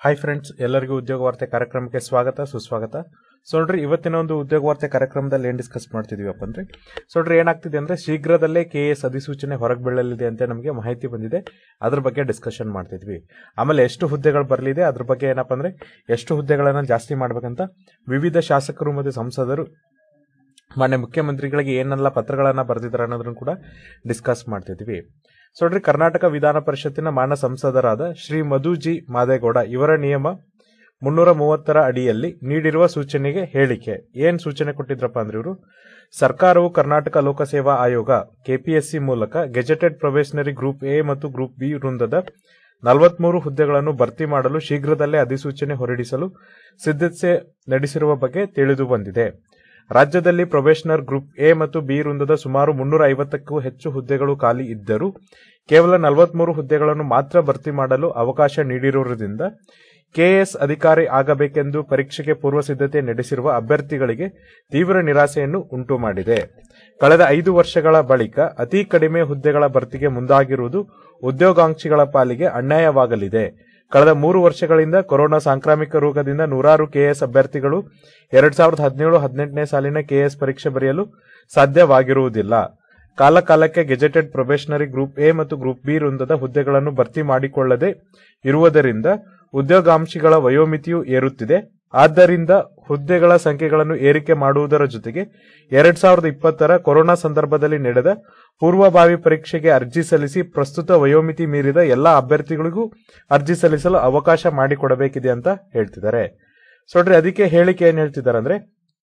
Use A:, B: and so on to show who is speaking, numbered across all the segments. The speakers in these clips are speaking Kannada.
A: ಹಾಯ್ ಫ್ರೆಂಡ್ಸ್ ಎಲ್ಲರಿಗೂ ಉದ್ಯೋಗ ವಾರ್ತೆ ಕಾರ್ಯಕ್ರಮಕ್ಕೆ ಸ್ವಾಗತ ಸುಸ್ವಾಗತ ಸೊ ನೋಡ್ರಿ ಇವತ್ತಿನ ಒಂದು ಉದ್ಯೋಗ ವಾರ್ತೆ ಕಾರ್ಯಕ್ರಮದಲ್ಲಿ ಏನ್ ಡಿಸ್ಕಸ್ ಮಾಡ್ತಿದೀವಪ್ಪ ಅಂದ್ರೆ ಸೊ ನೋಡ್ರಿ ಏನಾಗ್ತಿದೆ ಅಂದ್ರೆ ಶೀಘ್ರದಲ್ಲೇ ಕೆ ಎಸ್ ಅಧಿಸೂಚನೆ ಹೊರಗೆ ಬೀಳಲಿದೆ ಅಂತ ನಮಗೆ ಮಾಹಿತಿ ಬಂದಿದೆ ಅದ್ರ ಬಗ್ಗೆ ಡಿಸ್ಕಷನ್ ಮಾಡ್ತಿದ್ವಿ ಆಮೇಲೆ ಎಷ್ಟು ಹುದ್ದೆಗಳು ಬರಲಿದೆ ಅದ್ರ ಬಗ್ಗೆ ಏನಪ್ಪ ಅಂದ್ರೆ ಎಷ್ಟು ಹುದ್ದೆಗಳನ್ನ ಜಾಸ್ತಿ ಮಾಡ್ಬೇಕಂತ ವಿವಿಧ ಶಾಸಕರು ಮತ್ತು ಸಂಸದರು ಮಾನ್ಯ ಮುಖ್ಯಮಂತ್ರಿಗಳಿಗೆ ಏನೆಲ್ಲ ಪತ್ರಗಳನ್ನ ಬರೆದಿದ್ದಾರೆ ಅನ್ನೋದನ್ನು ಕೂಡ ಡಿಸ್ಕಸ್ ಮಾಡ್ತಿದ್ವಿ ಸೊ ನೋಡ್ರಿ ಕರ್ನಾಟಕ ವಿಧಾನ ಪರಿಷತ್ತಿನ ಮಾನ ಸಂಸದರಾದ ಶ್ರೀ ಮಧು ಜಿ ಮಾದೇಗೌಡ ಇವರ ನಿಯಮ ಮುನ್ನೂರ ಮೂವತ್ತರ ಅಡಿಯಲ್ಲಿ ನೀಡಿರುವ ಸೂಚನೆಗೆ ಹೇಳಿಕೆ ಏನ್ ಸೂಚನೆ ಕೊಟ್ಟಿದ್ರಪ್ಪ ಅಂದ್ರೆ ಇವರು ಸರ್ಕಾರವು ಕರ್ನಾಟಕ ಲೋಕಸೇವಾ ಆಯೋಗ ಕೆಪಿಎಸ್ಸಿ ಮೂಲಕ ಗೆಜೆಟೆಡ್ ಪ್ರೊಬೇಷನರಿ ಗ್ರೂಪ್ ಎ ಮತ್ತು ಗ್ರೂಪ್ ಬಿ ವೃಂದದ ನಲವತ್ಮೂರು ಹುದ್ದೆಗಳನ್ನು ಭರ್ತಿ ಮಾಡಲು ಶೀಘ್ರದಲ್ಲೇ ಅಧಿಸೂಚನೆ ಹೊರಡಿಸಲು ಸಿದ್ಧತೆ ನಡೆಸಿರುವ ಬಗ್ಗೆ ತಿಳಿದು ಬಂದಿದೆ ರಾಜ್ಯದಲ್ಲಿ ಪ್ರೊಬೇಷನರ್ ಗ್ರೂಪ್ ಎ ಮತ್ತು ಬಿ ವೃಂದದ ಸುಮಾರು ಮುನ್ನೂರ ಐವತ್ತಕ್ಕೂ ಹೆಚ್ಚು ಹುದ್ದೆಗಳು ಖಾಲಿ ಇದ್ದರೂ ಕೇವಲ ನಲವತ್ಮೂರು ಹುದ್ದೆಗಳನ್ನು ಮಾತ್ರ ಭರ್ತಿ ಮಾಡಲು ಅವಕಾಶ ನೀಡಿರುವುದರಿಂದ ಕೆಎಸ್ ಅಧಿಕಾರಿ ಆಗಬೇಕೆಂದು ಪರೀಕ್ಷೆಗೆ ಪೂರ್ವ ಸಿದ್ಧತೆ ನಡೆಸಿರುವ ಅಭ್ಯರ್ಥಿಗಳಿಗೆ ತೀವ್ರ ನಿರಾಸೆಯನ್ನು ಉಂಟು ಮಾಡಿದೆ ಕಳೆದ ಐದು ವರ್ಷಗಳ ಬಳಿಕ ಅತಿ ಕಡಿಮೆ ಹುದ್ದೆಗಳ ಭರ್ತಿಗೆ ಮುಂದಾಗಿರುವುದು ಉದ್ಯೋಗಾಂಕ್ಷಿಗಳ ಪಾಲಿಗೆ ಅನ್ಯಾಯವಾಗಲಿದೆ ಕಳೆದ ಮೂರು ವರ್ಷಗಳಿಂದ ಕೊರೋನಾ ಸಾಂಕ್ರಾಮಿಕ ರೋಗದಿಂದ ನೂರಾರು ಕೆಎಸ್ ಅಭ್ಯರ್ಥಿಗಳು ಎರಡ್ ಸಾವಿರದ ಹದಿನೇಳು ಹದಿನೆಂಟನೇ ಸಾಲಿನ ಕೆಎಸ್ ಪರೀಕ್ಷೆ ಬರೆಯಲು ಸಾಧ್ಯವಾಗಿರುವುದಿಲ್ಲ ಕಾಲಕಾಲಕ್ಕೆ ಗೆಜೆಟೆಡ್ ಪ್ರೊಬೇಷನರಿ ಗ್ರೂಪ್ ಎ ಮತ್ತು ಗ್ರೂಪ್ ಬಿ ವೃಂದದ ಹುದ್ದೆಗಳನ್ನು ಭರ್ತಿ ಮಾಡಿಕೊಳ್ಳದೆ ಇರುವುದರಿಂದ ಉದ್ಯೋಗಾಂಶಿಗಳ ವಯೋಮಿತಿಯು ಏರುತ್ತಿದೆ ಆದ್ದರಿಂದ ಹುದ್ದೆಗಳ ಸಂಖ್ಯೆಗಳನ್ನು ಏರಿಕೆ ಮಾಡುವುದರ ಜೊತೆಗೆ ಎರಡ್ ಸಾವಿರದ ಇಪ್ಪತ್ತರ ಕೊರೋನಾ ಸಂದರ್ಭದಲ್ಲಿ ನಡೆದ ಪೂರ್ವಭಾವಿ ಪರೀಕ್ಷೆಗೆ ಅರ್ಜಿ ಸಲ್ಲಿಸಿ ಪ್ರಸ್ತುತ ವಯೋಮಿತಿ ಮೀರಿದ ಎಲ್ಲಾ ಅಭ್ಯರ್ಥಿಗಳಿಗೂ ಅರ್ಜಿ ಸಲ್ಲಿಸಲು ಅವಕಾಶ ಮಾಡಿಕೊಡಬೇಕಿದೆ ಅಂತ ಹೇಳ್ತಿದ್ದಾರೆ ಸೊ ನೋಡ್ರಿ ಅದಕ್ಕೆ ಹೇಳಿಕೆ ಏನ್ ಹೇಳ್ತಿದ್ದಾರೆ ಅಂದ್ರೆ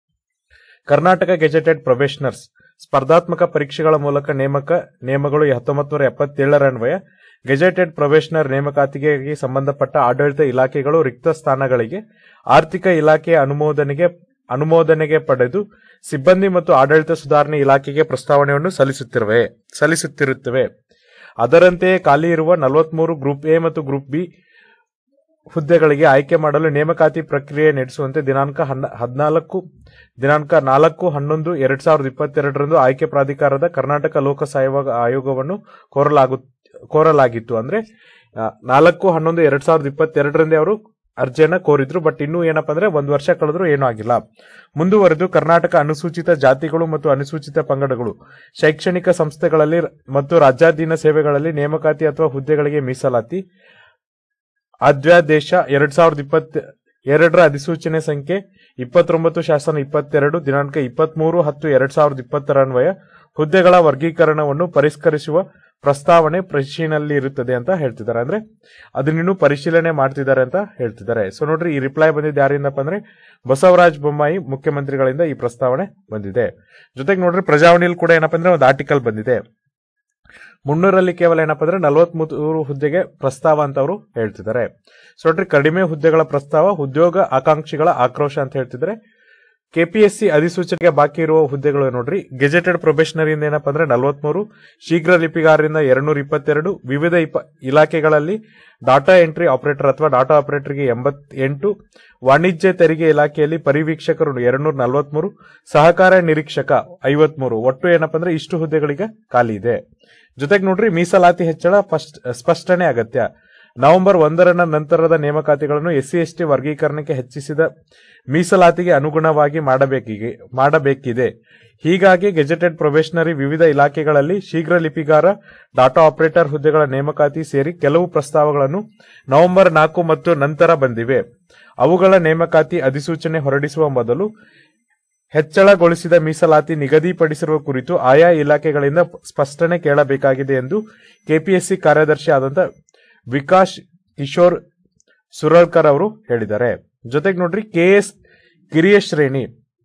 A: ಕರ್ನಾಟಕ ಗೆಜೆಟೆಡ್ ಪ್ರೊಬೇಷನರ್ಸ್ ಸ್ಪರ್ಧಾತ್ಮಕ ಪರೀಕ್ಷೆಗಳ ಮೂಲಕ ನೇಮಕ ನಿಯಮಗಳು ಹತ್ತೊಂಬತ್ತು ನೂರ ಎಪ್ಪತ್ತೇಳರ ಅನ್ವಯ ಗೆಜೆಟೆಡ್ ಪ್ರೊಬೇಷನರ್ ನೇಮಕಾತಿಗೆ ಸಂಬಂಧಪಟ್ಟ ಆಡಳಿತ ಇಲಾಖೆಗಳು ರಿಕ್ತ ಸ್ಥಾನಗಳಿಗೆ ಆರ್ಥಿಕ ಇಲಾಖೆಯ ಅನುಮೋದನೆಗೆ ಅನುಮೋದನೆಗೆ ಪಡೆದು ಸಿಬ್ಬಂದಿ ಮತ್ತು ಆಡಳಿತ ಸುಧಾರಣೆ ಇಲಾಖೆಗೆ ಪ್ರಸ್ತಾವನೆಯನ್ನು ಸಲ್ಲಿಸುತ್ತಿರುವೆ ಸಲ್ಲಿಸುತ್ತಿರುತ್ತವೆ ಅದರಂತೆಯೇ ಖಾಲಿ ಇರುವ ನಲವತ್ಮೂರು ಗ್ರೂಪ್ ಎ ಮತ್ತು ಗ್ರೂಪ್ ಬಿ ಹುದ್ದೆಗಳಿಗೆ ಆಯ್ಕೆ ಮಾಡಲು ನೇಮಕಾತಿ ಪ್ರಕ್ರಿಯೆ ನಡೆಸುವಂತೆ ದಿನಾಂಕ ಹದಿನಾಲ್ಕು ದಿನಾಂಕ ನಾಲ್ಕು ಹನ್ನೊಂದು ಎರಡ್ ಸಾವಿರದ ಇಪ್ಪತ್ತೆರಡರಂದು ಆಯ್ಕೆ ಪ್ರಾಧಿಕಾರದ ಕರ್ನಾಟಕ ಲೋಕಸೇವಾ ಆಯೋಗವನ್ನು ಕೋರಲಾಗು ಕೋರಲಾಗಿತ್ತು ಅಂದ್ರೆ ನಾಲ್ಕು ಹನ್ನೊಂದು ಎರಡ್ ಸಾವಿರದ ಇಪ್ಪತ್ತೆರಡರಿಂದ ಅವರು ಅರ್ಜಿಯನ್ನ ಕೋರಿದ್ರು ಬಟ್ ಇನ್ನೂ ಏನಪ್ಪಾ ಅಂದ್ರೆ ಒಂದು ವರ್ಷ ಕಳೆದ್ರು ಏನೂ ಆಗಿಲ್ಲ ಮುಂದುವರೆದು ಕರ್ನಾಟಕ ಅನುಸೂಚಿತ ಜಾತಿಗಳು ಮತ್ತು ಅನುಸೂಚಿತ ಪಂಗಡಗಳು ಶೈಕ್ಷಣಿಕ ಸಂಸ್ಥೆಗಳಲ್ಲಿ ಮತ್ತು ರಾಜ್ಯಾಧೀನ ಸೇವೆಗಳಲ್ಲಿ ನೇಮಕಾತಿ ಅಥವಾ ಹುದ್ದೆಗಳಿಗೆ ಮೀಸಲಾತಿ ಅಧ್ಯಾದೇಶ ಎರಡ್ ಸಾವಿರದ ಇಪ್ಪತ್ತ ಎರಡರ ಅಧಿಸೂಚನೆ ಸಂಖ್ಯೆ ಇಪ್ಪತ್ತೊಂಬತ್ತು ಶಾಸನ ಇಪ್ಪತ್ತೆರಡು ದಿನಾಂಕ ಇಪ್ಪತ್ಮೂರು ಹತ್ತು ಎರಡ್ ಸಾವಿರದ ಇಪ್ಪತ್ತರ ಅನ್ವಯ ಹುದ್ದೆಗಳ ವರ್ಗೀಕರಣವನ್ನು ಪರಿಷ್ಕರಿಸುವ ಪ್ರಸ್ತಾವನೆ ಪರಿಶೀಲನೆಯಲ್ಲಿ ಇರುತ್ತದೆ ಅಂತ ಹೇಳ್ತಿದ್ದಾರೆ ಅಂದ್ರೆ ಅದನ್ನಿನ್ನೂ ಪರಿಶೀಲನೆ ಮಾಡ್ತಿದ್ದಾರೆ ಅಂತ ಹೇಳ್ತಿದ್ದಾರೆ ಸೊ ನೋಡ್ರಿ ಈ ರಿಪ್ಲೈ ಬಂದಿದ್ದು ಯಾರಿಂದಪ್ಪ ಅಂದ್ರೆ ಬಸವರಾಜ ಬೊಮ್ಮಾಯಿ ಮುಖ್ಯಮಂತ್ರಿಗಳಿಂದ ಈ ಪ್ರಸ್ತಾವನೆ ಬಂದಿದೆ ಜೊತೆಗೆ ನೋಡ್ರಿ ಪ್ರಜಾವಣಿಯಲ್ಲಿ ಕೂಡ ಏನಪ್ಪ ಅಂದ್ರೆ ಒಂದು ಆರ್ಟಿಕಲ್ ಬಂದಿದೆ ಮುನ್ನೂರಲ್ಲಿ ಕೇವಲ ಏನಪ್ಪ ಅಂದ್ರೆ ನಲವತ್ಮೂರು ಹುದ್ದೆಗೆ ಪ್ರಸ್ತಾವ ಅಂತ ಅವರು ಹೇಳ್ತಿದ್ದಾರೆ ಸೊ ನೋಡ್ರಿ ಕಡಿಮೆ ಹುದ್ದೆಗಳ ಪ್ರಸ್ತಾವ ಉದ್ಯೋಗ ಆಕಾಂಕ್ಷಿಗಳ ಆಕ್ರೋಶ ಅಂತ ಹೇಳ್ತಿದ್ದಾರೆ ಕೆಪಿಎಸ್ಸಿ ಅಧಿಸೂಚನೆಗೆ ಬಾಕಿ ಇರುವ ಹುದ್ದೆಗಳು ನೋಡ್ರಿ ಗೆಜೆಟೆಡ್ ಪ್ರೊಬೇಷನರಿಯಿಂದ ಏನಪ್ಪ ಅಂದ್ರೆ ನಲವತ್ಮೂರು ಶೀಘ್ರ ಲಿಪಿಗಾರರಿಂದ ಎರಡ್ನೂರ ಇಪ್ಪತ್ತೆರಡು ವಿವಿಧ ಇಲಾಖೆಗಳಲ್ಲಿ ಡಾಟಾ ಎಂಟ್ರಿ ಆಪರೇಟರ್ ಅಥವಾ ಡಾಟಾ ಆಪರೇಟರ್ಗೆ ಎಂಬತ್ತೆಂಟು ವಾಣಿಜ್ಯ ತೆರಿಗೆ ಇಲಾಖೆಯಲ್ಲಿ ಪರಿವೀಕ್ಷಕರು ಎರಡ್ನೂರ ನಲವತ್ಮೂರು ಸಹಕಾರ ನಿರೀಕ್ಷಕ ಐವತ್ಮೂರು ಒಟ್ಟು ಏನಪ್ಪ ಅಂದ್ರೆ ಇಷ್ಟು ಹುದ್ದೆಗಳಿಗೆ ಖಾಲಿ ಇದೆ ಜೊತೆಗೆ ನೋಡ್ರಿ ಮೀಸಲಾತಿ ಹೆಚ್ಚಳ ಸ್ಪಷ್ಟನೆ ಅಗತ್ಯ ನವೆಂಬರ್ ಒಂದರ ನಂತರದ ನೇಮಕಾತಿಗಳನ್ನು ಎಸ್ಸಿ ಎಸ್ಟಿ ವರ್ಗೀಕರಣಕ್ಕೆ ಹೆಚ್ಚಿಸಿದ ಮೀಸಲಾತಿಗೆ ಅನುಗುಣವಾಗಿ ಮಾಡಬೇಕಿಗೆ ಮಾಡಬೇಕಿದೆ ಹೀಗಾಗಿ ಗೆಜೆಟೆಡ್ ಪ್ರೊಬೇಷನರಿ ವಿವಿಧ ಇಲಾಖೆಗಳಲ್ಲಿ ಶೀಘ್ರ ಲಿಪಿಗಾರ ಡಾಟಾ ಆಪರೇಟರ್ ಹುದ್ದೆಗಳ ನೇಮಕಾತಿ ಸೇರಿ ಕೆಲವು ಪ್ರಸ್ತಾವಗಳನ್ನು ನವೆಂಬರ್ ನಾಲ್ಕು ಮತ್ತು ನಂತರ ಬಂದಿವೆ ಅವುಗಳ ನೇಮಕಾತಿ ಅಧಿಸೂಚನೆ ಹೊರಡಿಸುವ ಮೊದಲು ಹೆಚ್ಚಳಗೊಳಿಸಿದ ಮೀಸಲಾತಿ ನಿಗದಿಪಡಿಸಿರುವ ಕುರಿತು ಆಯಾ ಇಲಾಖೆಗಳಿಂದ ಸ್ಪಷ್ಟನೆ ಕೇಳಬೇಕಾಗಿದೆ ಎಂದು ಕೆಪಿಎಸ್ಸಿ ಕಾರ್ಯದರ್ಶಿ ಆದಂತ ವಿಕಾಸ್ ಕಿಶೋರ್ ಸುರಳ್ಕರ್ ಅವರು ಹೇಳಿದ್ದಾರೆ ಜೊತೆಗೆ ನೋಡ್ರಿ ಕೆಎಸ್ ಕಿರಿಯ ಶ್ರೇಣಿ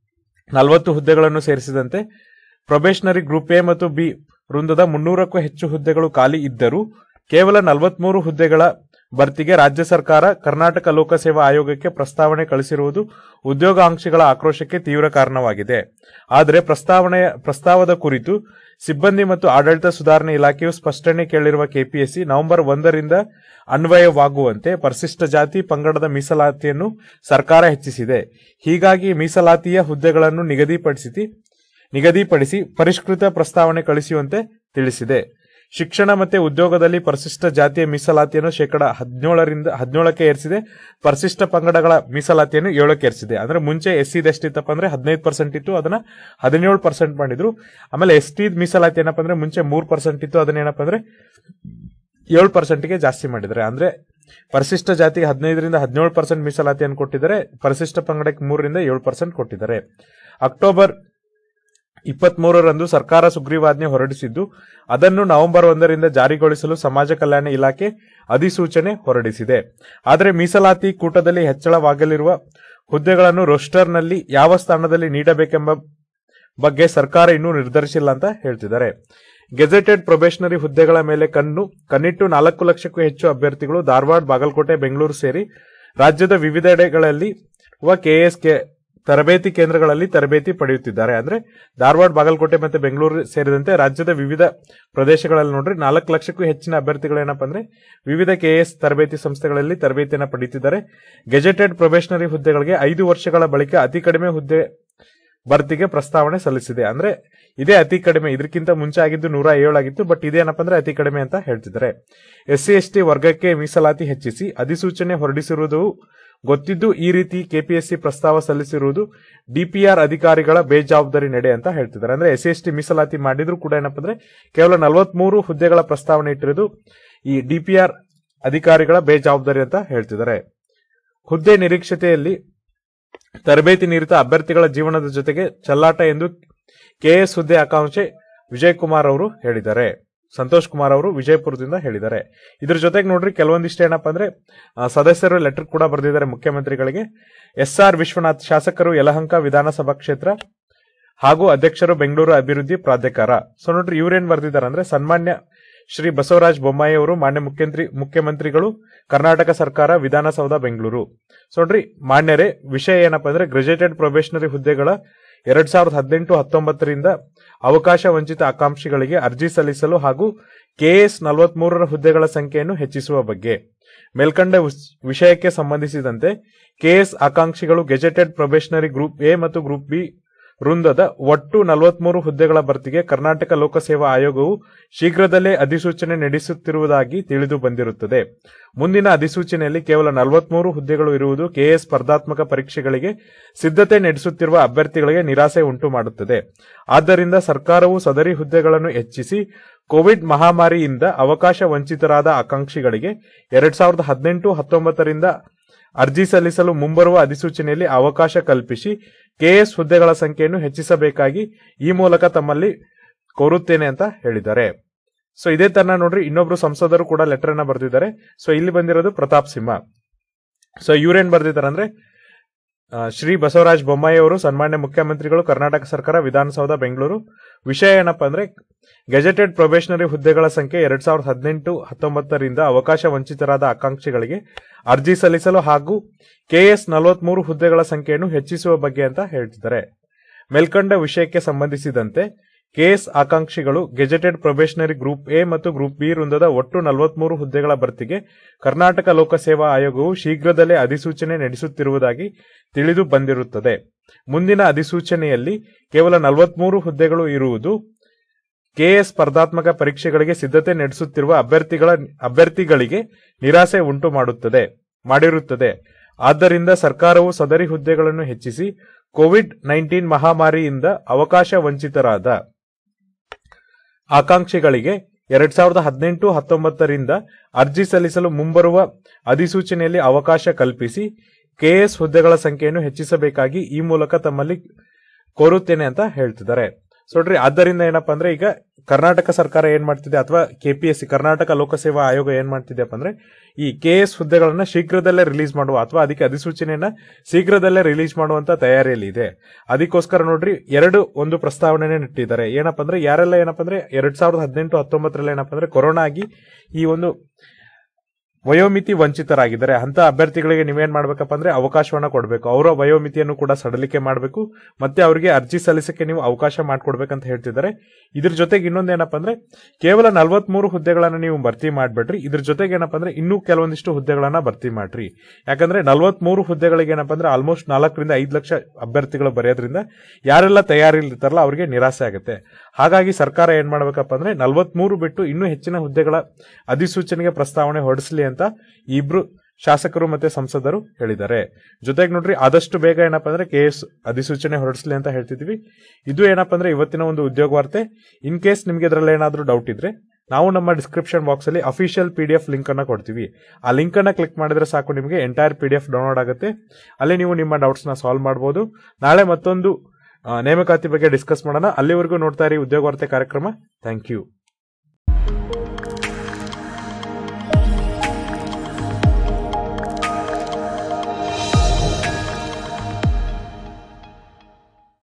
A: ನಲವತ್ತು ಹುದ್ದೆಗಳನ್ನು ಸೇರಿಸಿದಂತೆ ಪ್ರೊಬೇಷನರಿ ಗ್ರೂಪ್ ಎ ಮತ್ತು ಬಿ ವೃಂದದ ಮುನ್ನೂರಕ್ಕೂ ಹೆಚ್ಚು ಹುದ್ದೆಗಳು ಖಾಲಿ ಇದ್ದರೂ ಕೇವಲ ನಲವತ್ಮೂರು ಹುದ್ದೆಗಳ ಭರ್ತಿಗೆ ರಾಜ್ಯ ಸರ್ಕಾರ ಕರ್ನಾಟಕ ಲೋಕಸೇವಾ ಆಯೋಗಕ್ಕೆ ಪ್ರಸ್ತಾವನೆ ಕಳಿಸಿರುವುದು ಉದ್ಯೋಗಾಂಕ್ಷಿಗಳ ಆಕ್ರೋಶಕ್ಕೆ ತೀವ್ರ ಕಾರಣವಾಗಿದೆ ಆದರೆ ಪ್ರಸ್ತಾವನೆಯ ಪ್ರಸ್ತಾವದ ಕುರಿತು ಸಿಬ್ಬಂದಿ ಮತ್ತು ಆಡಳಿತ ಸುಧಾರಣೆ ಇಲಾಖೆಯು ಸ್ಪಷ್ಟನೆ ಕೇಳಿರುವ ಕೆಪಿಎಸ್ಸಿ ನವೆಂಬರ್ ಒಂದರಿಂದ ಅನ್ವಯವಾಗುವಂತೆ ಪರಿಶಿಷ್ಟ ಜಾತಿ ಪಂಗಡದ ಮೀಸಲಾತಿಯನ್ನು ಸರ್ಕಾರ ಹೆಚ್ಚಿಸಿದೆ ಹೀಗಾಗಿ ಮೀಸಲಾತಿಯ ಹುದ್ದೆಗಳನ್ನು ನಿಗದಿಪಡಿಸಿ ನಿಗದಿಪಡಿಸಿ ಪರಿಷ್ಕೃತ ಪ್ರಸ್ತಾವನೆ ಕಳಿಸುವಂತೆ ತಿಳಿಸಿದೆ ಶಿಕ್ಷಣ ಮತ್ತೆ ಉದ್ಯೋಗದಲ್ಲಿ ಪರಿಶಿಷ್ಟ ಜಾತಿಯ ಮೀಸಲಾತಿಯನ್ನು ಶೇಕಡ ಹದಿನೇಳರಿಂದ ಹದಿನೇಳಕ್ಕೆ ಏರಿಸಿದೆ ಪರಿಶಿಷ್ಟ ಪಂಗಡಗಳ ಮೀಸಲಾತಿಯನ್ನು ಏಳಕ್ಕೆ ಏರಿಸಿದೆ ಅಂದ್ರೆ ಮುಂಚೆ ಎಸ್ ಸಿ ಎಷ್ಟಿತ್ತಪ್ಪ ಅಂದ್ರೆ ಹದಿನೈದು ಪರ್ಸೆಂಟ್ ಇತ್ತು ಅದನ್ನ ಹದಿನೇಳು ಪರ್ಸೆಂಟ್ ಮಾಡಿದ್ರು ಆಮೇಲೆ ಎಸ್ ಟಿ ಮೀಸಲಾತಿ ಏನಪ್ಪ ಅಂದ್ರೆ ಮುಂಚೆ ಮೂರ್ ಪರ್ಸೆಂಟ್ ಇತ್ತು ಅದನ್ನ ಏನಪ್ಪ ಅಂದ್ರೆ ಏಳು ಪರ್ಸೆಂಟ್ಗೆ ಜಾಸ್ತಿ ಮಾಡಿದ್ದಾರೆ ಅಂದ್ರೆ ಪರಿಶಿಷ್ಟ ಜಾತಿಗೆ ಹದಿನೈದರಿಂದ ಹದಿನೇಳು ಪರ್ಸೆಂಟ್ ಮೀಸಲಾತಿಯನ್ನು ಕೊಟ್ಟಿದ್ದಾರೆ ಪರಿಶಿಷ್ಟ ಪಂಗಡಕ್ಕೆ ಮೂರರಿಂದ ಏಳು ಪರ್ಸೆಂಟ್ ಕೊಟ್ಟಿದ್ದಾರೆ ಅಕ್ಟೋಬರ್ ಇಪ್ಪತ್ಮೂರರಂದು ಸರ್ಕಾರ ಸುಗ್ರೀವಾಜ್ಞೆ ಹೊರಡಿಸಿದ್ದು ಅದನ್ನು ನವೆಂಬರ್ ಒಂದರಿಂದ ಜಾರಿಗೊಳಿಸಲು ಸಮಾಜ ಕಲ್ಯಾಣ ಇಲಾಖೆ ಅಧಿಸೂಚನೆ ಹೊರಡಿಸಿದೆ ಆದರೆ ಮೀಸಲಾತಿ ಕೂಟದಲ್ಲಿ ಹೆಚ್ಚಳವಾಗಲಿರುವ ಹುದ್ದೆಗಳನ್ನು ರೋಸ್ಟರ್ನಲ್ಲಿ ಯಾವ ಸ್ಥಾನದಲ್ಲಿ ನೀಡಬೇಕೆಂಬ ಬಗ್ಗೆ ಸರ್ಕಾರ ಇನ್ನೂ ನಿರ್ಧರಿಸಿಲ್ಲ ಅಂತ ಹೇಳ್ತಿದ್ದಾರೆ ಗೆಜೆಟೆಡ್ ಪ್ರೊಬೇಷನರಿ ಹುದ್ದೆಗಳ ಮೇಲೆ ಕಣ್ಣು ಕಣ್ಣಿಟ್ಟು ನಾಲ್ಕು ಲಕ್ಷಕ್ಕೂ ಹೆಚ್ಚು ಅಭ್ಯರ್ಥಿಗಳು ಧಾರವಾಡ ಬಾಗಲಕೋಟೆ ಬೆಂಗಳೂರು ಸೇರಿ ರಾಜ್ಯದ ವಿವಿಧೆಡೆಗಳಲ್ಲಿ ಕೆಎಸ್ ಕೆ ತರಬೇತಿ ಕೇಂದ್ರಗಳಲ್ಲಿ ತರಬೇತಿ ಪಡೆಯುತ್ತಿದ್ದಾರೆ ಅಂದ್ರೆ ಧಾರವಾಡ ಬಾಗಲಕೋಟೆ ಮತ್ತೆ ಬೆಂಗಳೂರು ಸೇರಿದಂತೆ ರಾಜ್ಯದ ವಿವಿಧ ಪ್ರದೇಶಗಳಲ್ಲಿ ನೋಡ್ರಿ ನಾಲ್ಕು ಲಕ್ಷಕ್ಕೂ ಹೆಚ್ಚಿನ ಅಭ್ಯರ್ಥಿಗಳು ಏನಪ್ಪಾ ಅಂದ್ರೆ ವಿವಿಧ ಕೆಎಸ್ ತರಬೇತಿ ಸಂಸ್ಥೆಗಳಲ್ಲಿ ತರಬೇತಿಯನ್ನು ಪಡೆಯುತ್ತಿದ್ದಾರೆ ಗೆಜೆಟೆಡ್ ಪ್ರೊಬೇಷನರಿ ಹುದ್ದೆಗಳಿಗೆ ಐದು ವರ್ಷಗಳ ಬಳಿಕ ಅತಿ ಕಡಿಮೆ ಹುದ್ದೆ ಭರ್ತಿಗೆ ಪ್ರಸ್ತಾವನೆ ಸಲ್ಲಿಸಿದೆ ಅಂದ್ರೆ ಇದೇ ಅತಿ ಕಡಿಮೆ ಇದಕ್ಕಿಂತ ಮುಂಚೆ ಆಗಿದ್ದು ನೂರ ಏಳು ಆಗಿತ್ತು ಬಟ್ ಇದೇನಪ್ಪ ಅಂದ್ರೆ ಅತಿ ಕಡಿಮೆ ಅಂತ ಹೇಳ್ತಿದ್ದಾರೆ ಎಸ್ ಸಿ ಎಸ್ ಟಿ ವರ್ಗಕ್ಕೆ ಮೀಸಲಾತಿ ಹೆಚ್ಚಿಸಿ ಅಧಿಸೂಚನೆ ಹೊರಡಿಸಿರುವುದು ಗೊತ್ತಿದ್ದು ಈ ರೀತಿ ಕೆಪಿಎಸ್ಸಿ ಪ್ರಸ್ತಾವ ಸಲ್ಲಿಸಿರುವುದು ಡಿಪಿಆರ್ ಅಧಿಕಾರಿಗಳ ಬೇಜವಾಬ್ದಾರಿ ನಡೆ ಅಂತ ಹೇಳ್ತಿದ್ದಾರೆ ಅಂದ್ರೆ ಎಸ್ ಸಿ ಎಸ್ ಟಿ ಮೀಸಲಾತಿ ಮಾಡಿದ್ರು ಕೂಡ ಏನಪ್ಪ ಅಂದ್ರೆ ಕೇವಲ ನಲವತ್ಮೂರು ಹುದ್ದೆಗಳ ಪ್ರಸ್ತಾವನೆ ಇಟ್ಟಿರೋದು ಈ ಡಿಪಿಆರ್ ಅಧಿಕಾರಿಗಳ ಬೇಜವಾಬ್ದಾರಿ ಅಂತ ಹೇಳ್ತಿದ್ದಾರೆ ಹುದ್ದೆ ನಿರೀಕ್ಷತೆಯಲ್ಲಿ ತರಬೇತಿ ನಿರತ ಅಭ್ಯರ್ಥಿಗಳ ಜೀವನದ ಜೊತೆಗೆ ಚೆಲ್ಲಾಟ ಎಂದು ಕೆಎಸ್ ಹುದ್ದೆ ಆಕಾಂಕ್ಷೆ ವಿಜಯ್ ಕುಮಾರ್ ಅವರು ಹೇಳಿದ್ದಾರೆ ಸಂತೋಷ್ ಕುಮಾರ್ ಅವರು ವಿಜಯಪುರದಿಂದ ಹೇಳಿದ್ದಾರೆ ಇದ್ರ ಜೊತೆಗೆ ನೋಡ್ರಿ ಕೆಲವೊಂದಿಷ್ಟು ಏನಪ್ಪಾ ಅಂದ್ರೆ ಆ, ಸದಸ್ಯರು ಲೆಟರ್ ಕೂಡ ಬರೆದಿದ್ದಾರೆ ಮುಖ್ಯಮಂತ್ರಿಗಳಿಗೆ ಎಸ್ ಆರ್ ವಿಶ್ವನಾಥ್ ಶಾಸಕರು ಯಲಹಂಕ ವಿಧಾನಸಭಾ ಕ್ಷೇತ್ರ ಹಾಗೂ ಅಧ್ಯಕ್ಷರು ಬೆಂಗಳೂರು ಅಭಿವೃದ್ಧಿ ಪ್ರಾಧಿಕಾರ ಸೊ ನೋಡ್ರಿ ಇವ್ರೇನ್ ಬರೆದಿದ್ದಾರೆ ಅಂದ್ರೆ ಸನ್ಮಾನ್ಯ ಶ್ರೀ ಬಸವರಾಜ ಬೊಮ್ಮಾಯಿ ಅವರು ಮಾನ್ಯ ಮುಖ್ಯಮಂತ್ರಿ ಮುಖ್ಯಮಂತ್ರಿಗಳು ಕರ್ನಾಟಕ ಸರ್ಕಾರ ವಿಧಾನಸೌಧ ಬೆಂಗಳೂರು ಸೊ ನೋಡ್ರಿ ಮಾನ್ಯರೇ ವಿಷಯ ಏನಪ್ಪಾ ಅಂದ್ರೆ ಗ್ರಾಜುಯೇಟೆಡ್ ಪ್ರೊಬೇಷನರಿ ಹುದ್ದೆಗಳ ಎರಡ್ ಸಾವಿರದ ಹದಿನೆಂಟು ಹತ್ತೊಂಬತ್ತರಿಂದ ಅವಕಾಶ ವಂಚಿತ ಆಕಾಂಕ್ಷಿಗಳಿಗೆ ಅರ್ಜಿ ಸಲ್ಲಿಸಲು ಹಾಗೂ ಕೆಎಸ್ ನಲವತ್ಮೂರರ ಹುದ್ದೆಗಳ ಸಂಖ್ಯೆಯನ್ನು ಹೆಚ್ಚಿಸುವ ಬಗ್ಗೆ ಮೇಲ್ಕಂಡ ವಿಸ್- ವಿಷಯಕ್ಕೆ ಸಂಬಂಧಿಸಿದಂತೆ ಕೆಎಸ್ ಆಕಾಂಕ್ಷಿಗಳು ಗೆಜೆಟೆಡ್ ಪ್ರೊಬೇಷನರಿ ಗ್ರೂಪ್ ಎ ಮತ್ತು ಗ್ರೂಪ್ ಬಿ ವೃಂದದ ಒಟ್ಟು ನಲವತ್ಮೂರು ಹುದ್ದೆಗಳ ಭರ್ತಿಗೆ ಕರ್ನಾಟಕ ಲೋಕಸೇವಾ ಆಯೋಗವು ಶೀಘ್ರದಲ್ಲೇ ಅಧಿಸೂಚನೆ ನಡೆಸುತ್ತಿರುವುದಾಗಿ ತಿಳಿದು ಬಂದಿರುತ್ತದೆ ಮುಂದಿನ ಅಧಿಸೂಚನೆಯಲ್ಲಿ ಕೇವಲ ನಲವತ್ಮೂರು ಹುದ್ದೆಗಳು ಇರುವುದು ಕೆಎಸ್ ಸ್ಪರ್ಧಾತ್ಮಕ ಪರೀಕ್ಷೆಗಳಿಗೆ ಸಿದ್ಧತೆ ನಡೆಸುತ್ತಿರುವ ಅಭ್ಯರ್ಥಿಗಳಿಗೆ ನಿರಾಸೆ ಉಂಟು ಮಾಡುತ್ತದೆ ಆದ್ದರಿಂದ ಸರ್ಕಾರವು ಸದರಿ ಹುದ್ದೆಗಳನ್ನು ಹೆಚ್ಚಿಸಿ ಕೋವಿಡ್ ಮಹಾಮಾರಿಯಿಂದ ಅವಕಾಶ ವಂಚಿತರಾದ ಆಕಾಂಕ್ಷಿಗಳಿಗೆ ಎರಡ್ ಸಾವಿರದ ಹದಿನೆಂಟು ಹತ್ತೊಂಬತ್ತರಿಂದ ಅರ್ಜಿ ಸಲ್ಲಿಸಲು ಮುಂಬರುವ ಅಧಿಸೂಚನೆಯಲ್ಲಿ ಅವಕಾಶ ಕಲ್ಪಿಸಿ ಕೆಎಸ್ ಹುದ್ದೆಗಳ ಸಂಖ್ಯೆಯನ್ನು ಹೆಚ್ಚಿಸಬೇಕಾಗಿ ಈ ಮೂಲಕ ತಮ್ಮಲ್ಲಿ ಕೋರುತ್ತೇನೆ ಅಂತ ಹೇಳಿದ್ದಾರೆ ಸೊ ಇದೇ ತರ ನೋಡ್ರಿ ಇನ್ನೊಬ್ರು ಸಂಸದರು ಕೂಡ ಲೆಟರ್ ಅನ್ನ ಬರೆದಿದ್ದಾರೆ ಸೊ ಇಲ್ಲಿ ಬಂದಿರೋದು ಪ್ರತಾಪ್ ಸಿಂಹ ಸೊ ಇವ್ರೇನ್ ಬರ್ದಿದ್ದಾರೆ ಅಂದ್ರೆ ಆ, ಶ್ರೀ ಬಸವರಾಜ ಬೊಮ್ಮಾಯಿ ಅವರು ಸನ್ಮಾನ್ಯ ಮುಖ್ಯಮಂತ್ರಿಗಳು ಕರ್ನಾಟಕ ಸರ್ಕಾರ ವಿಧಾನಸೌಧ ಬೆಂಗಳೂರು ವಿಷಯ ಏನಪ್ಪಾ ಅಂದ್ರೆ ಗೆಜೆಟೆಡ್ ಪ್ರೊಬೇಷನರಿ ಹುದ್ದೆಗಳ ಸಂಖ್ಯೆ ಎರಡ್ ಸಾವಿರದ ಹದಿನೆಂಟು ಹತ್ತೊಂಬತ್ತರಿಂದ ಅವಕಾಶ ವಂಚಿತರಾದ ಆಕಾಂಕ್ಷಿಗಳಿಗೆ ಅರ್ಜಿ ಸಲ್ಲಿಸಲು ಹಾಗೂ ಕೆಎಸ್ ನಲವತ್ಮೂರು ಹುದ್ದೆಗಳ ಸಂಖ್ಯೆಯನ್ನು ಹೆಚ್ಚಿಸುವ ಬಗ್ಗೆ ಅಂತ ಹೇಳ್ತಿದ್ದಾರೆ ಮೇಲ್ಕಂಡ ವಿಷಯಕ್ಕೆ ಸಂಬಂಧಿಸಿದಂತೆ ಕೆಎಸ್ ಆಕಾಂಕ್ಷಿಗಳು ಗೆಜೆಟೆಡ್ ಪ್ರೊಬೇಷನರಿ ಗ್ರೂಪ್ ಎ ಮತ್ತು ಗ್ರೂಪ್ ಬಿ ವೃಂದದ ಒಟ್ಟು ನಲವತ್ಮೂರು ಹುದ್ದೆಗಳ ಭರ್ತಿಗೆ ಕರ್ನಾಟಕ ಲೋಕಸೇವಾ ಆಯೋಗವು ಶೀಘ್ರದಲ್ಲೇ ಅಧಿಸೂಚನೆ ನಡೆಸುತ್ತಿರುವುದಾಗಿ ತಿಳಿದು ಬಂದಿರುತ್ತದೆ ಮುಂದಿನ ಅಧಿಸೂಚನೆಯಲ್ಲಿ ಕೇವಲ ನಲವತ್ಮೂರು ಹುದ್ದೆಗಳು ಇರುವುದು ಕೆಎಸ್ ಸ್ಪರ್ಧಾತ್ಮಕ ಪರೀಕ್ಷೆಗಳಿಗೆ ಸಿದ್ಧತೆ ನಡೆಸುತ್ತಿರುವ ಅಭ್ಯರ್ಥಿಗಳ ಅಭ್ಯರ್ಥಿಗಳಿಗೆ ನಿರಾಸೆ ಉಂಟು ಮಾಡುತ್ತದೆ ಮಾಡಿರುತ್ತದೆ ಆದ್ದರಿಂದ ಸರ್ಕಾರವು ಸದರಿ ಹುದ್ದೆಗಳನ್ನು ಹೆಚ್ಚಿಸಿ ಕೋವಿಡ್ ನೈನ್ಟೀನ್ ಮಹಾಮಾರಿಯಿಂದ ಅವಕಾಶ ವಂಚಿತರಾದ ಆಕಾಂಕ್ಷಿಗಳಿಗೆ ಎರಡ್ ಸಾವಿರದ ಹದಿನೆಂಟು ಹತ್ತೊಂಬತ್ತರಿಂದ ಅರ್ಜಿ ಸಲ್ಲಿಸಲು ಮುಂಬರುವ ಅಧಿಸೂಚನೆಯಲ್ಲಿ ಅವಕಾಶ ಕಲ್ಪಿಸಿ ಕೆಎಸ್ ಹುದ್ದೆಗಳ ಸಂಖ್ಯೆಯನ್ನು ಹೆಚ್ಚಿಸಬೇಕಾಗಿ ಈ ಮೂಲಕ ತಮ್ಮಲ್ಲಿ ಕೋರುತ್ತೇನೆ ಅಂತ ಹೇಳ್ತಿದ್ದಾರೆ ಸೊ ನೋಡ್ರಿ ಆದ್ದರಿಂದ ಏನಪ್ಪಾ ಅಂದ್ರೆ ಈಗ ಕರ್ನಾಟಕ ಸರ್ಕಾರ ಏನ್ ಮಾಡ್ತಿದೆ ಅಥವಾ ಕೆಪಿಎಸ್ಸಿ ಕರ್ನಾಟಕ ಲೋಕಸೇವಾ ಆಯೋಗ ಏನ್ ಮಾಡ್ತಿದೆಯಪ್ಪ ಅಂದ್ರೆ ಈ ಕೆಎಸ್ ಹುದ್ದೆಗಳನ್ನ ಶೀಘ್ರದಲ್ಲೇ ರಿಲೀಸ್ ಮಾಡುವ ಅಥವಾ ಅದಕ್ಕೆ ಅಧಿಸೂಚನೆಯನ್ನ ಶೀಘ್ರದಲ್ಲೇ ರಿಲೀಸ್ ಮಾಡುವಂತ ತಯಾರಿಯಲ್ಲಿ ಇದೆ ಅದಕ್ಕೋಸ್ಕರ ನೋಡ್ರಿ ಎರಡು ಒಂದು ಪ್ರಸ್ತಾವನೆ ಇಟ್ಟಿದ್ದಾರೆ ಏನಪ್ಪಾ ಅಂದ್ರೆ ಯಾರೆಲ್ಲ ಏನಪ್ಪಾ ಅಂದ್ರೆ ಎರಡ್ ಸಾವಿರದ ಹದಿನೆಂಟು ಹತ್ತೊಂಬತ್ತರಲ್ಲಿ ಏನಪ್ಪಾ ಅಂದ್ರೆ ಕೊರೋನಾ ಆಗಿ ಈ ಒಂದು ವಯೋಮಿತಿ ವಂಚಿತರಾಗಿದ್ದಾರೆ ಅಂತ ಅಭ್ಯರ್ಥಿಗಳಿಗೆ ನೀವೇನ್ ಮಾಡ್ಬೇಕಪ್ಪ ಅಂದ್ರೆ ಅವಕಾಶವನ್ನ ಕೊಡಬೇಕು ಅವರ ವಯೋಮಿತಿಯನ್ನು ಕೂಡ ಸಡಲಿಕೆ ಮಾಡಬೇಕು ಮತ್ತೆ ಅವರಿಗೆ ಅರ್ಜಿ ಸಲ್ಲಿಸಕ್ಕೆ ನೀವು ಅವಕಾಶ ಮಾಡ್ಕೊಡ್ಬೇಕಂತ ಹೇಳ್ತಿದ್ದಾರೆ ಇದ್ರ ಜೊತೆಗೆ ಇನ್ನೊಂದೇನಪ್ಪ ಅಂದ್ರೆ ಕೇವಲ ನಲವತ್ಮೂರು ಹುದ್ದೆಗಳನ್ನ ನೀವು ಭರ್ತಿ ಮಾಡ್ಬೇಡ್ರಿ ಇದ್ರ ಜೊತೆಗೆ ಏನಪ್ಪ ಅಂದ್ರೆ ಇನ್ನೂ ಕೆಲವೊಂದಿಷ್ಟು ಹುದ್ದೆಗಳನ್ನ ಭರ್ತಿ ಮಾಡ್ರಿ ಯಾಕಂದ್ರೆ ನಲವತ್ಮೂರು ಹುದ್ದೆಗಳಿಗೆ ಏನಪ್ಪ ಅಂದ್ರೆ ಆಲ್ಮೋಸ್ಟ್ ನಾಲ್ಕರಿಂದ ಐದು ಲಕ್ಷ ಅಭ್ಯರ್ಥಿಗಳು ಬರೆಯೋದ್ರಿಂದ ಯಾರೆಲ್ಲ ತಯಾರಿರ್ತಾರಲ್ಲ ಅವರಿಗೆ ನಿರಾಸೆ ಆಗುತ್ತೆ ಹಾಗಾಗಿ ಸರ್ಕಾರ ಏನ್ ಮಾಡ್ಬೇಕಪ್ಪ ಅಂದ್ರೆ ನಲವತ್ಮೂರು ಬಿಟ್ಟು ಇನ್ನೂ ಹೆಚ್ಚಿನ ಹುದ್ದೆಗಳ ಅಧಿಸೂಚನೆಗೆ ಪ್ರಸ್ತಾವನೆ ಹೊರಡಿಸಲಿ ಅಂತ ಈ ಇಬ್ರು ಶಾಸಕರು ಮತ್ತೆ ಸಂಸದರು ಹೇಳಿದ್ದಾರೆ ಜೊತೆಗೆ ನೋಡ್ರಿ ಆದಷ್ಟು ಬೇಗ ಏನಪ್ಪ ಅಂದ್ರೆ ಕೆ ಎಸ್ ಅಧಿಸೂಚನೆ ಹೊರಡಿಸಲಿ ಅಂತ ಹೇಳ್ತಿದ್ವಿ ಇದು ಏನಪ್ಪ ಅಂದ್ರೆ ಇವತ್ತಿನ ಒಂದು ಉದ್ಯೋಗ ವಾರ್ತೆ ಇನ್ ಕೇಸ್ ನಿಮ್ಗೆ ಇದರಲ್ಲಿ ಏನಾದ್ರೂ ಡೌಟ್ ಇದ್ರೆ ನಾವು ನಮ್ಮ ಡಿಸ್ಕ್ರಿಪ್ಷನ್ ಬಾಕ್ಸ್ ಅಲ್ಲಿ official P D F link ಅನ್ನ ಕೊಡ್ತೀವಿ ಆ ಲಿಂಕ್ ಅನ್ನ ಕ್ಲಿಕ್ ಮಾಡಿದ್ರೆ ಸಾಕು ನಿಮಗೆ entire P D F download ಆಗುತ್ತೆ ಅಲ್ಲಿ ನೀವು ನಿಮ್ಮ ಡೌಟ್ಸ್ ನ ಸಾಲ್ವ್ ಮಾಡಬಹುದು ನಾಳೆ ಮತ್ತೊಂದು ಆ, ನೇಮಕಾತಿ ಬಗ್ಗೆ ಡಿಸ್ಕಸ್ ಮಾಡೋಣ ಅಲ್ಲಿವರೆಗೂ ನೋಡ್ತಾ ಇರಿ ಉದ್ಯೋಗ ವಾರ್ತೆ ಕಾರ್ಯಕ್ರಮ ಥ್ಯಾಂಕ್ ಯು